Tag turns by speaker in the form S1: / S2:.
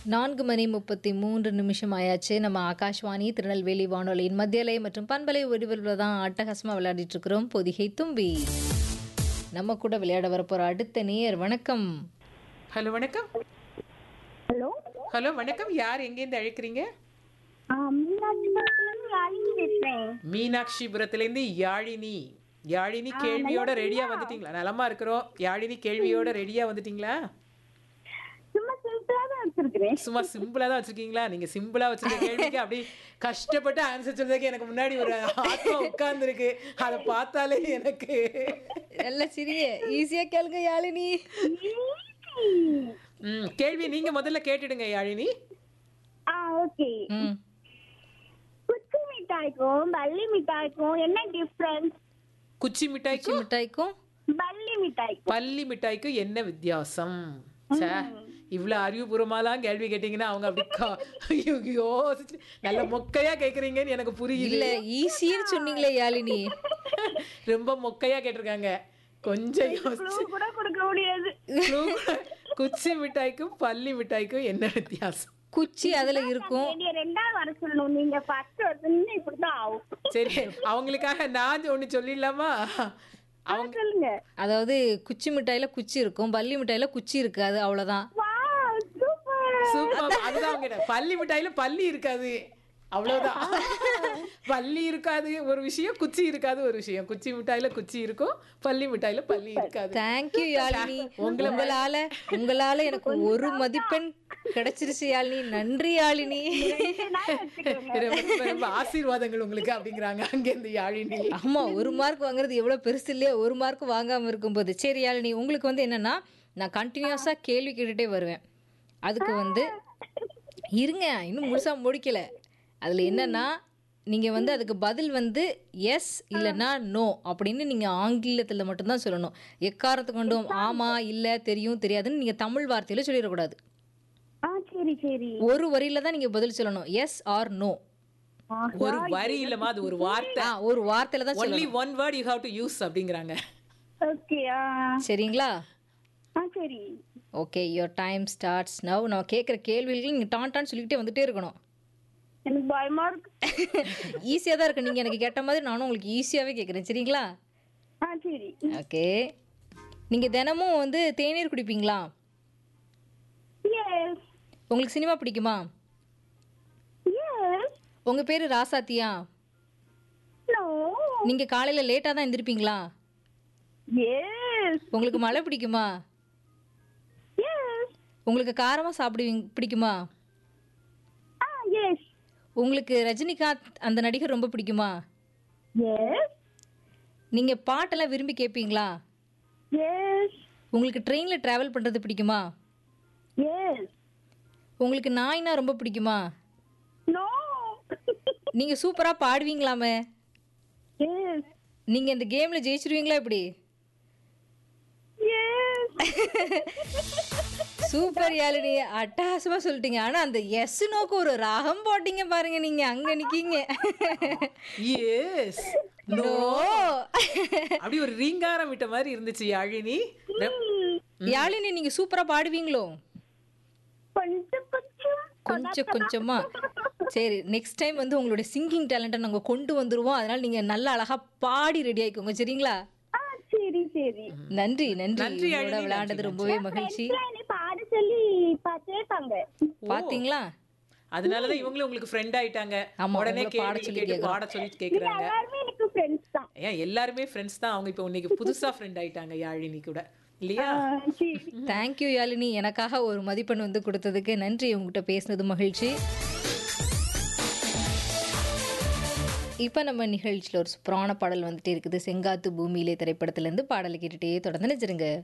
S1: நான்கு மணி முப்பத்தி மூன்று நிமிஷம் ஆயாச்சு நம்ம ஆகாஷ்வாணி திருநெல்வேலி வானொலியின் மத்தியலை மற்றும் பண்பலை ஒருவரில் தான் அட்டகாசமாக விளையாடிட்டு இருக்கிறோம் பொதிகை தும்பி நம்ம கூட விளையாட வரப்போற அடுத்த நேயர் வணக்கம்
S2: ஹலோ வணக்கம்
S3: ஹலோ
S2: ஹலோ வணக்கம் யார் எங்கேருந்து அழைக்கிறீங்க
S3: மீனாட்சிபுரத்துலேருந்து யாழினி பேசுகிறேன்
S2: மீனாட்சிபுரத்துலேருந்து யாழினி யாழினி கேள்வியோட ரெடியா வந்துட்டீங்களா நலமா இருக்கிறோம் யாழினி கேள்வியோட ரெடியா வந்துட்டீங்களா
S3: சும்மா சிம்பிளாக தான் வச்சிருக்கிறேன்
S2: சும்மா சிம்பிளா தான் வச்சிருக்கீங்களா நீங்க சிம்பிளா வச்சிருக்க கேள்விக்கு அப்படி கஷ்டப்பட்டு ஆன்சர் சொல்றதுக்கு எனக்கு முன்னாடி ஒரு ஆத்மா உட்கார்ந்து இருக்கு அதை பார்த்தாலே எனக்கு
S1: நல்ல சிறிய ஈஸியா கேளுங்க யாழினி
S2: ம், கேள்வி நீங்க முதல்ல கேட்டுடுங்க யாழினி
S3: ஆ ஓகே
S1: ம்
S3: குச்சி மிட்டாய்க்கும் பள்ளி மிட்டாய்க்கும் என்ன டிஃப்ரென்ஸ்
S2: குச்சி
S1: குச்சி
S2: மிட்டாய்க்கும்
S1: மிட்டாய்க்கும்
S3: பள்ளி மிட்டாய்க்கும்
S2: பள்ளி மிட்டாய்க்கு என்ன வித்தியாசம் ச்சே இவ்வளவு அறிவுபூர்வமாலாம் கேள்வி கேட்டீங்கன்னா அவங்க அப்படி கா- ஐயோ, யோசிச்சு நல்ல மொக்கையா கேக்குறீங்கன்னு எனக்கு புரியுது
S1: இல்ல ஈஸின்னு சொன்னீங்களே யாழினி
S2: ரொம்ப மொக்கையா கேட்டிருக்காங்க கொஞ்சம் யோசிச்சு
S3: Clue கூட கொடுக்க முடியாது
S2: clue கூட- குச்சி மிட்டாய்க்கும் பள்ளி மிட்டாய்க்கும் என்ன வித்தியாசம்
S1: குச்சி அதுல இருக்கும்
S3: வேண்டிய ரெண்டாவது வர சொல்லணும் நீங்க ஃபர்ஸ்ட் வருஷம் இப்படிதான் ஆகும்
S2: சரி அவங்களுக்காக நான் ஒண்ணு சொல்லிடலாமா அவங்க
S3: சொல்லுங்க
S1: அதாவது குச்சி மிட்டாயில குச்சி இருக்கும் பள்ளி மிட்டாயில குச்சி இருக்காது அவ்வளவுதான்
S3: வா சூப்பர்
S2: சூப்பர் அதுதான் அவங்க கிட்ட. பள்ளி மிட்டாயில பள்ளி இருக்காது அவ்வளவுதான் பள்ளி இருக்காது ஒரு விஷயம் குச்சி இருக்காது ஒரு விஷயம் குச்சி மிட்டாயில குச்சி இருக்கும் பள்ளி மிட்டாயில பள்ளி இருக்காது
S1: தேங்க்யூ யாழினி உங்களால உங்களால எனக்கு ஒரு மதிப்பெண் கிடைச்சிருச்சு யாழினி நன்றி யாழினி
S2: ரொம்ப ரொம்ப ஆசீர்வாதங்கள் உங்களுக்கு அப்படிங்கிறாங்க அங்க இருந்து யாழினி
S1: ஆமா ஒரு மார்க் வாங்குறது எவ்வளவு பெருசு இல்லையா ஒரு மார்க் வாங்காம இருக்கும்போது சரி யாழினி உங்களுக்கு வந்து என்னன்னா நான் கண்டினியூஸா கேள்வி கேட்டுட்டே வருவேன் அதுக்கு வந்து இருங்க இன்னும் முழுசா முடிக்கல அதுல என்னன்னா நீங்க வந்து அதுக்கு பதில் வந்து எஸ் இல்லைன்னா நோ அப்படின்னு நீங்க ஆங்கிலத்துல மட்டும்தான் சொல்லணும் எக்காரத்தை கொண்டும் ஆமா இல்ல தெரியும் தெரியாதுன்னு நீங்க தமிழ் வார்த்தையில சொல்லிடக்கூடாது
S3: ஆ சரி சரி
S1: ஒரு வரியில தான் நீங்க பதில் சொல்லணும் எஸ் ஆர் நோ
S2: ஒரு வரி இல்லமா அது ஒரு வார்த்தை
S1: ஒரு வார்த்தையில தான்
S2: only one word you have to use அப்படிங்கிறாங்க
S3: ஓகே ஆ
S1: சரிங்களா
S3: ஆ சரி
S1: okay your time starts now நான் கேட்குற கேள்விகளுக்கு நீங்கள் டான் டான் சொல்லிக்கிட்டே வந்துட்டே இருக்கணும்
S3: எனக்கு பயமா இருக்கு
S1: ஈஸியாக தான் இருக்கு நீங்கள் எனக்கு கேட்ட மாதிரி நானும் உங்களுக்கு ஈஸியாகவே கேட்குறேன் சரிங்களா
S3: ஆ சரி
S1: ஓகே நீங்கள் தினமும் வந்து தேநீர் குடிப்பீங்களா
S3: எஸ்
S1: உங்களுக்கு சினிமா பிடிக்குமா
S3: எஸ்
S1: உங்கள் பேர் ராசாத்தியா
S3: நோ
S1: நீங்கள் காலையில் லேட்டாக தான் எந்திருப்பீங்களா
S3: எஸ்
S1: உங்களுக்கு மழை பிடிக்குமா
S3: எஸ்
S1: உங்களுக்கு காரமாக சாப்பிடுவீங்க பிடிக்குமா
S3: ஆ எஸ்
S1: உங்களுக்கு ரஜினிகாந்த் அந்த நடிகர் ரொம்ப பிடிக்குமா
S3: எஸ்
S1: நீங்கள் பாட்டெல்லாம் விரும்பி கேட்பீங்களா
S3: எஸ்
S1: உங்களுக்கு ட்ரெயினில் ட்ராவல் பண்ணுறது பிடிக்குமா
S3: எஸ்
S1: உங்களுக்கு நாய்னா ரொம்ப பிடிக்குமா
S3: நோ
S1: நீங்க சூப்பரா பாடுவீங்களாமே
S3: எஸ்
S1: நீங்க இந்த கேம்ல ஜெயிச்சிருவீங்களா இப்படி
S3: எஸ்
S1: சூப்பர் யாழினி அட்டகாசமா சொல்லிட்டீங்க ஆனா அந்த எஸ் நோக்கு ஒரு ராகம் போட்டீங்க பாருங்க நீங்க அங்க நிக்கீங்க
S2: எஸ்
S1: நோ
S2: அப்படி ஒரு ரீங்காரம் விட்ட மாதிரி இருந்துச்சு யாழினி
S1: யாழினி நீங்க சூப்பரா பாடுவீங்களோ
S3: கொஞ்சம் கொஞ்சம்
S1: கொஞ்சம் கொஞ்சமா சரி நெக்ஸ்ட் டைம் வந்து உங்களுடைய சிங்கிங் டேலண்ட்டை நாங்க கொண்டு வந்துருவோம் அதனால நீங்க நல்ல அழகா பாடி ரெடி ஆயிக்கோங்க சரிங்களா
S3: ஆ சரி சரி
S1: நன்றி நன்றி
S2: நன்றி,
S1: உங்களோட
S2: யாழினி,
S1: விளையாண்டது ரொம்பவே மகிழ்ச்சி
S3: ஃப்ரெண்ட்ஸ்லாம் என்னை பாட சொல்லி பா- கேட்டாங்க
S1: பாத்தீங்களா
S2: அதனாலதான் இவங்களும் உங்களுக்கு ஃப்ரெண்ட் ஆயிட்டாங்க
S1: ஆமா,
S2: உடனே
S1: உங்களை பாட
S2: கேள்வி
S1: சொல்லி
S2: கேட்டு
S1: கேக்குறாங்க.
S2: பாட சொல்லி கேக்குறாங்க
S3: எல்லாருமே எனக்கு ஃப்ரெண்ட்ஸ் தான்
S2: ஏன் எல்லாருமே ஃப்ரெண்ட்ஸ் தான் அவங்க இப்போ இன்னைக்கு புதுசா ஃப்ரெண்ட் ஆயிட்டாங்க யாழினி கூட இல்லையா
S3: ஆ, சரி
S1: தேங்க்யூ யாழினி எனக்காக ஒரு மதிப்பெண் வந்து கொடுத்ததுக்கு நன்றி உங்ககிட்ட பேசினது மகிழ்ச்சி இப்போ நம்ம நிகழ்ச்சியில் ஒரு சூப்பரான பாடல் வந்துட்டே இருக்குது செங்காத்து பூமியிலே திரைப்படத்துலேருந்து பாடலை கேட்டுட்டே தொடர்ந்து நினைச்சிருங்க